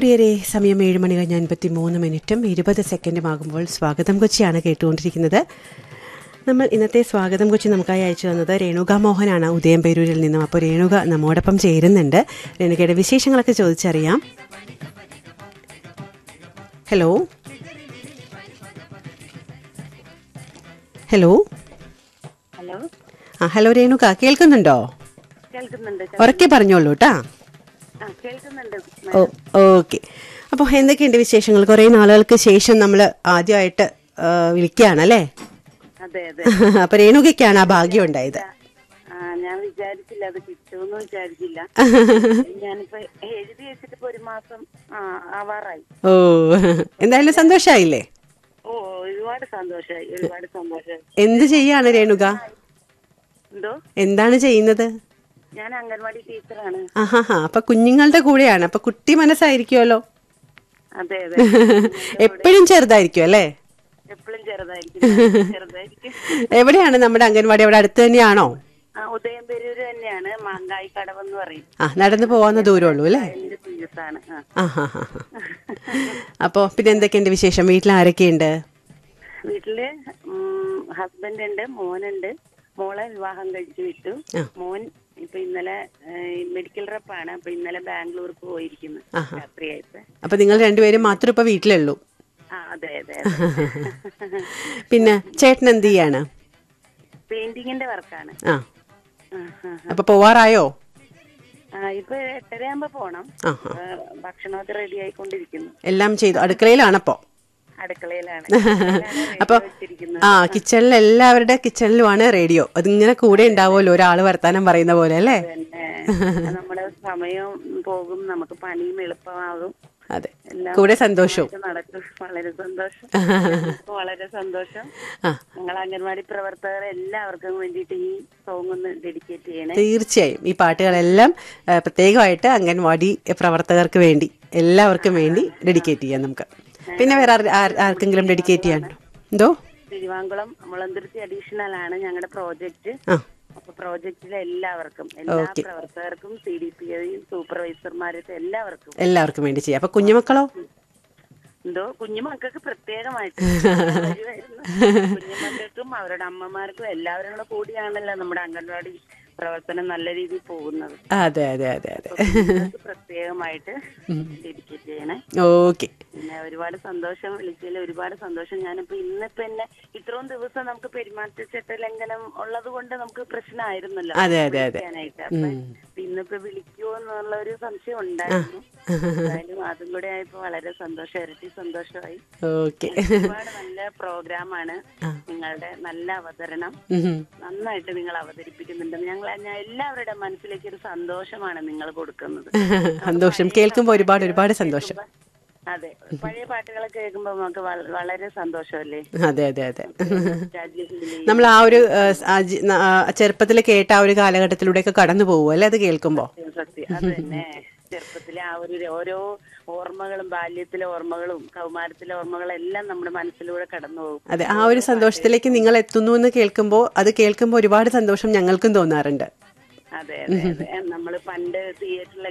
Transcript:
പ്രിയരെ സമയം ഏഴ് മണി കഴിഞ്ഞ് അൻപത്തി മൂന്ന് മിനിറ്റും ഇരുപത് സെക്കൻഡും ആകുമ്പോൾ സ്വാഗതം കൊച്ചിയാണ് കേട്ടുകൊണ്ടിരിക്കുന്നത് നമ്മൾ ഇന്നത്തെ സ്വാഗതം കൊച്ചി നമുക്കായി അയച്ചു തന്നത് രേണുക മോഹനാണ് ഉദയംപേരൂരിൽ നിന്നും അപ്പോൾ രേണുക നമ്മോടൊപ്പം ചേരുന്നുണ്ട് രേണുകയുടെ വിശേഷങ്ങളൊക്കെ ചോദിച്ചറിയാം ഹലോ ഹലോ ഹലോ ആ ഹലോ രേണുക കേൾക്കുന്നുണ്ടോ കേൾക്കുന്നുണ്ട് ഉറക്കെ പറഞ്ഞോളൂ കേട്ടാ ആ കേൾക്കുന്നുണ്ട് ഓ ഓക്കെ അപ്പോൾ എന്തൊക്കെയുണ്ട് വിശേഷങ്ങൾ കുറേ നാളുകൾക്ക് ശേഷം നമ്മൾ ആദ്യമായിട്ട് ആ, വിളിക്കുകയാണല്ലേ അതെ അതെ അപ്പൊ രേണുകയ്ക്കാണ് ആ ഭാഗ്യം ഉണ്ടായത് ആ ഞാൻ വിചാരിച്ചില്ല അത് കിട്ടുമെന്ന് വിചാരിച്ചില്ല ഞാനിപ്പോ എഴുതി വെച്ചിട്ട് ഇപ്പൊ ഒരു മാസം ആ ആവാറായി ഓ എന്തായാലും സന്തോഷായില്ലേ ഓ ഒരുപാട് സന്തോഷമായി ഒരുപാട് സന്തോഷമായി എന്ത് ചെയ്യാണ് രേണുക എന്തോ എന്താണ് ചെയ്യുന്നത് ഞാൻ അംഗൻവാടി ടീച്ചറാണ് ആഹാ അപ്പൊ കുഞ്ഞുങ്ങളുടെ കൂടെയാണ് അപ്പൊ കുട്ടി മനസ്സായിരിക്കുമല്ലോ അതെ അതെ എപ്പോഴും ചെറുതായിരിക്കും അല്ലേ എപ്പോഴും ചെറുതായിരിക്കും ചെറുതായിരിക്കും എവിടെയാണ് നമ്മുടെ അംഗൻവാടി അവിടെ അടുത്ത് തന്നെയാണോ ആ ഉദയംപേരൂര് തന്നെയാണ് മാങ്കായി കടവെന്ന് പറയും ആ നടന്നു പോവാന്ന ദൂരമുള്ളൂ അല്ലേ എന്റെ ടീച്ചറാണ് ആ ആഹാ ഹാ അപ്പോ പിന്നെ എന്തൊക്കെയുണ്ട് വിശേഷം വീട്ടിൽ ആരൊക്കെയുണ്ട് വീട്ടില് ഹസ്ബൻഡ് ഉണ്ട് മോനുണ്ട് മോളെ വിവാഹം കഴിച്ചു വിട്ടു ആ. മോൻ ഇപ്പൊ ഇന്നലെ മെഡിക്കൽ റെപ്പാണ് അപ്പൊ ഇന്നലെ ബാംഗ്ലൂർക്ക് പോയിരിക്കുന്നു ആഹാ. രാത്രിയായിട്ട് അപ്പൊ നിങ്ങൾ രണ്ടുപേരും മാത്രം ഇപ്പൊ വീട്ടിലുള്ളൂ ആ അതെ അതെ പിന്നെ ചേട്ടൻ എന്ത് ചെയ്യാണ് പെയിന്റിങ്ങിന്റെ വർക്കാണ് ആ അപ്പൊ പോവാറായോ ആ ഇപ്പൊ എട്ടരയാകുമ്പോ പോണം ആ ആ, ഭക്ഷണമൊക്കെ റെഡി ആയിക്കൊണ്ടിരിക്കുന്നു എല്ലാം ചെയ്തു അടുക്കളയിലാണപ്പോ അടുക്കളയിലാണ് അപ്പൊ ആ കിച്ചണിൽ എല്ലാവരുടെ കിച്ചണിലുമാണ് റേഡിയോ അതിങ്ങനെ കൂടെ ഉണ്ടാവുമല്ലോ ഒരാൾ വർത്താനം പറയുന്ന പോലെ അല്ലേ പിന്നെ നമ്മുടെ സമയം പോകും നമുക്ക് പണിയും എളുപ്പമാകും അതെ എല്ലാം കൂടെ സന്തോഷവും ഒക്കെ നടക്കും വളരെ സന്തോഷം ഞങ്ങൾക്ക് വളരെ സന്തോഷം ആ ഞങ്ങൾ അംഗൻവാടി പ്രവർത്തകർ എല്ലാവർക്കും വേണ്ടിയിട്ട് ഈ സോങ് ഒന്ന് ഡെഡിക്കേറ്റ് ചെയ്യണേ തീർച്ചയായും ഈ പാട്ടുകളെല്ലാം ആ, പ്രത്യേകമായിട്ട് അംഗൻവാടി പ്രവർത്തകർക്ക് വേണ്ടി എല്ലാവർക്കും വേണ്ടി ഡെഡിക്കേറ്റ് ചെയ്യാം നമുക്ക് പിന്നെ വേറെ ആർ- ആർ- ആർക്കെങ്കിലും ഡെഡിക്കേറ്റ് ചെയ്യാനുണ്ടോ എന്തോ തിരുവാങ്കുളം മുളന്തുരുത്തി അഡീഷണൽ ആണ് ഞങ്ങളുടെ പ്രോജക്റ്റ് ആ അപ്പൊ പ്രോജക്റ്റിലെ എല്ലാവർക്കും എല്ലാ പ്രവർത്തകർക്കും സി ഡി പി ഐയും സൂപ്പർവൈസർമാർക്കും എല്ലാവർക്കും എല്ലാവർക്കും വേണ്ടി ചെയ്യാം അപ്പൊ കുഞ്ഞുമക്കളോ എന്തോ കുഞ്ഞുമക്കൾക്ക് പ്രത്യേകമായിട്ട് വരുമായിരുന്നു. കുഞ്ഞുമക്കൾക്കും അവരുടെ അമ്മമാർക്കും എല്ലാവരും കൂടെ കൂടിയാണല്ലോ നമ്മുടെ അംഗൻവാടി പ്രവർത്തനം നല്ല രീതിയിൽ പോകുന്നത് അതെ അതെ അതെ അതെ കുഞ്ഞുങ്ങൾക്ക് പ്രത്യേകമായിട്ട് ഡെഡിക്കേറ്റ് ചെയ്യണേ ഓക്കെ പിന്നെ ഒരുപാട് സന്തോഷം വിളിച്ചതിൽ ഒരുപാട് സന്തോഷം ഞാനിപ്പോ ഇന്നിപ്പോ എന്നെ ഇത്രയും ദിവസം നമുക്ക് പെരുമാറ്റച്ചട്ട ലംഘനം ഉള്ളത് കൊണ്ട് നമുക്ക് പ്രശ്നമായിരുന്നല്ലോ അതെ അതെ അതെ വിളിക്കാനായിട്ട് അപ്പൊ ഇന്നിപ്പോ വിളിക്കുമോ എന്നുള്ള ഒരു സംശയം ഉണ്ടായിരുന്നു എന്തായാലും അതും കൂടെ ആയപ്പോ വളരെ സന്തോഷം ഇരട്ടി സന്തോഷമായി ഓക്കെ ഒരുപാട് നല്ല പ്രോഗ്രാമാണ് നിങ്ങളുടെ നല്ല അവതരണം നന്നായിട്ട് നിങ്ങൾ അവതരിപ്പിക്കുന്നുണ്ട് ഞങ്ങൾ ഞാൻ എല്ലാവരുടെ മനസ്സിലേക്ക് ഒരു സന്തോഷമാണ് നിങ്ങൾ കൊടുക്കുന്നത് സന്തോഷം കേൾക്കുമ്പോൾ ഒരുപാട് ഒരുപാട് സന്തോഷം അതെ പഴയ പാട്ടുകളൊക്കെ കേൾക്കുമ്പോ നമുക്ക് വള- വളരെ സന്തോഷമല്ലേ അതെ അതെ അതെ രാജ്യത്തിലെ നമ്മൾ ആ ഒരു ചെറുപ്പത്തിൽ കേട്ട ആ ഒരു കാലഘട്ടത്തിലൂടെയൊക്കെ കടന്നു പോകും അല്ലേ അത് കേൾക്കുമ്പോൾ സത്യം അത് തന്നെ ചെറുപ്പത്തിലെ ആ ഒരു ഓരോ ഓർമ്മകളും ബാല്യത്തിലെ ഓർമ്മകളും കൗമാരത്തിലെ ഓർമ്മകളും എല്ലാം നമ്മുടെ മനസ്സിലൂടെ കടന്നു പോകും അതെ ആ ഒരു സന്തോഷത്തിലേക്ക് നിങ്ങൾ എത്തുന്നു എന്ന് കേൾക്കുമ്പോൾ അത് കേൾക്കുമ്പോൾ ഒരുപാട് സന്തോഷം ഞങ്ങൾക്കും തോന്നാറുണ്ട് അതെ അതെ അതെ നമ്മൾ പണ്ട് തിയേറ്ററിൽ